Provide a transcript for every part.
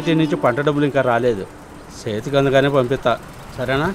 Society నుంచి పంట డబ్బులు ఇంకా రాలేదు చేతికి అందుకనే పంపిస్తా సరేనా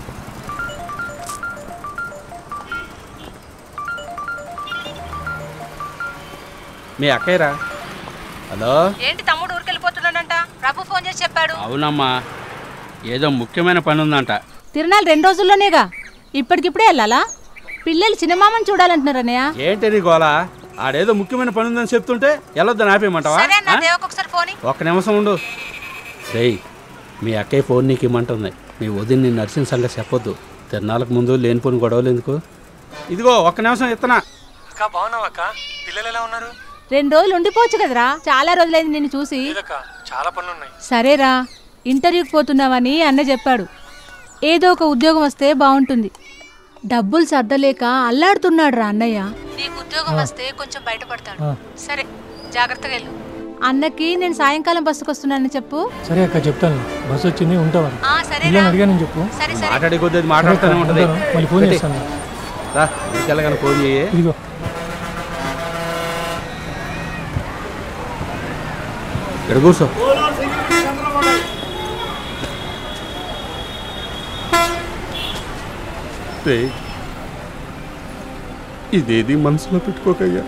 మీ అక్కయ్యరా హలో ఏంటి తమ్ముడు ఊరికెళ్ళిపోతున్నాడంట ప్రభు ఫోన్ చేసి చెప్పాడు అవునమ్మా ఏదో ముఖ్యమైన పని ఉందంట తిరణాలు రెండు రోజుల్లోనేగా ఇప్పటికిప్పుడే వెళ్ళాలా పిల్లలు చిన్నమామని చూడాలంటున్నారు అన్నయ్య ఏంటి నీ గోళ ఆడేదో ముఖ్యమైన పని ఉందని చెప్తుంటే వెళ్ళొద్దని ఆపేయమంటావా సరే అన్న ఆ? దేవకొకసారి ఫోన్ ఒక్క నిమిషం ఉండు రేయ్ మీ అక్కయ్య ఫోన్ నీకు ఇమ్మంటుంది మీ వదిన నీ నర్సింగ్ సంగతి చెప్పొద్దు తిరణాలకు ముందు లేనిపోని గొడవలు ఎందుకు ఇదిగో ఒక్క నిమిషం ఇత్తనా అక్క బాగున్నావు అక్క పిల్లలు ఎలా ఉన్నారు రెండు రోజులు ఉండిపోవచ్చు కదరా చాలా రోజులైంది నిన్ను చూసి లేదక్క చాలా పనులు ఉన్నాయి సరేరా ఇంటర్వ్యూకి పోతున్నావని అన్న చెప్పాడు ఏదో ఒక ఉద్యోగం వస్తే బాగుంటుంది డబ్బులు సర్దలేక అల్లాడుతున్నాడు రా అన్నయ్య నీకు ఉద్యోగం వస్తే కొంచెం బయటపడతాడు సరే జాగ్రత్తగా వెళ్ళు అన్నకి నేను సాయంకాలం బస్సుకు వస్తున్నానని చెప్పు సరే అక్క చెప్తాను బస్సు వచ్చింది ఉంటావా ఆ సరే పిల్లని అడిగానని చెప్పు సరే సరే మాట్లాడే కొద్దీ అది మాట్లాడుతూనే ఉంటుంది ఉంటాను. మళ్ళీ ఫోన్ పెట్టి. చేస్తాను రా ఇంకెళ్ళగానే ఫోన్ చేయి ఇదిగో ఇక్కడ కూర్చో రేయ్, ఇదేది మనసులో పెట్టుకోకయ్యా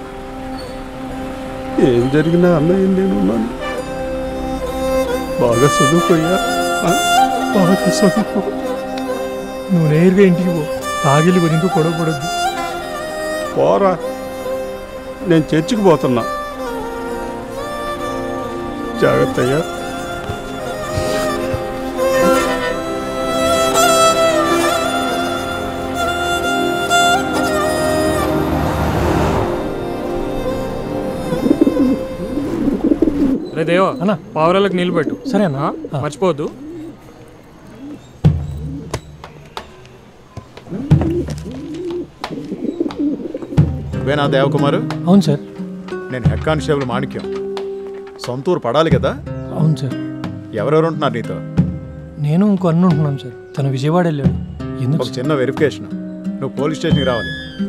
ఏం జరిగినా అన్నయ్య నేను ఉన్నాను బాగా చదువుకోయ్యా ఆ? బాగా చదువుకో నువ్వు నేరుగా ఇంటికి పో తాగిలి గురించి గొడవ పడద్దు పోరా నేను చర్చికి పోతున్నా జాగ్రత్త అయ్యా రే దేవా అన్న. పావురాలకు నీళ్ళు పెట్టు సరే అన్న ఆ, మర్చిపోవద్దు నువ్వేనా దేవకుమారు అవును సార్ నేను హెడ్ కానిస్టేబుల్ మాణిక్యం సొంతూరు పడాలి కదా అవును సార్ ఎవరెవరు ఉంటున్నారు నీతో నేను ఇంకో అన్న ఉంటున్నాం సార్ తను విజయవాడ వెళ్ళాడు ఎందుకు ఒక చిన్న వెరిఫికేషన్ నువ్వు పోలీస్ స్టేషన్కి రావాలి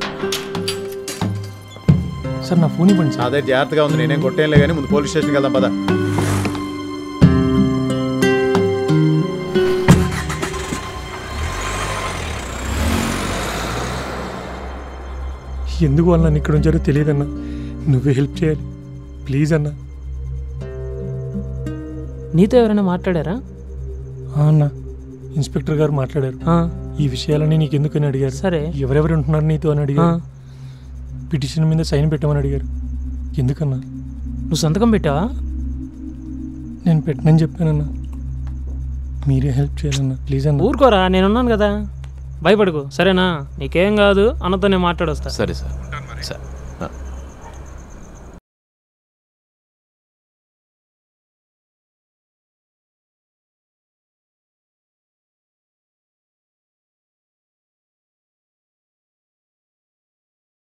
సార్ నా ఫోన్ ఇవ్వండి నా సార్ దగ్గర జాగ్రత్తగా ఉంది నేనేం కొట్టేయంలే కానీ ముందు పోలీస్ స్టేషన్కి వెళ్దాం పదా ఎందుకు వాళ్ళు నన్ను ఇక్కడ ఉంచారో తెలియదన్నా నువ్వే హెల్ప్ చేయాలి ప్లీజ్ అన్న నీతో ఎవరైనా మాట్లాడారా ఆ అన్న ఇన్స్పెక్టర్ గారు మాట్లాడారు ఆ, ఈ విషయాలన్నీ నీకు ఎందుకని అడిగారు సరే ఎవరెవరు ఉంటున్నారు నీతో అని ఆ, అడిగారు పిటిషన్ మీద సైన్ పెట్టమని అడిగారు ఎందుకన్నా నువ్వు సంతకం పెట్టావా నేను పెట్టనని చెప్పానన్నా మీరే హెల్ప్ చేయాలన్నా ప్లీజ్ అన్న ఊరుకోరా నేనున్నాను కదా భయపడకు సరేనా నీకేం కాదు అన్నతో నేను మాట్లాడొస్తా సరే సార్ సరే